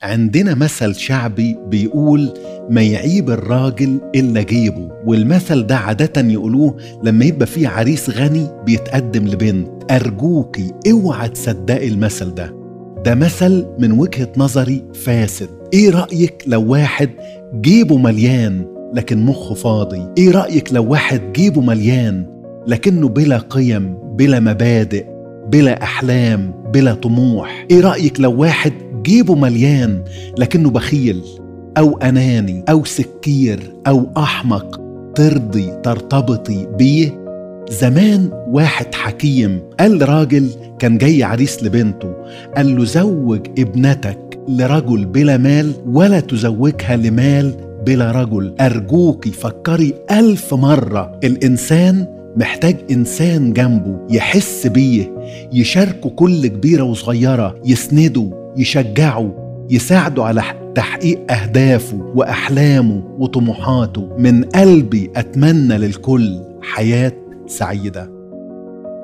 عندنا مثل شعبي بيقول ما يعيب الراجل إلا جيبه والمثل ده عادة يقولوه لما يبقى فيه عريس غني بيتقدم لبنت أرجوكي اوعى تصدقي المثل ده ده مثل من وجهة نظري فاسد ايه رأيك لو واحد جيبه مليان لكن مخه فاضي ايه رأيك لو واحد جيبه مليان لكنه بلا قيم بلا مبادئ بلا أحلام بلا طموح ايه رأيك لو واحد جيبه مليان لكنه بخيل أو أناني أو سكير أو أحمق ترضي ترتبطي بيه زمان واحد حكيم قال لراجل كان جاي عريس لبنته قال له زوج ابنتك لرجل بلا مال ولا تزوجها لمال بلا رجل أرجوك فكري ألف مرة الإنسان محتاج إنسان جنبه يحس بيه يشاركه كل كبيرة وصغيرة يسنده يشجعه يساعده على تحقيق أهدافه وأحلامه وطموحاته من قلبي أتمنى للكل حياة سعيده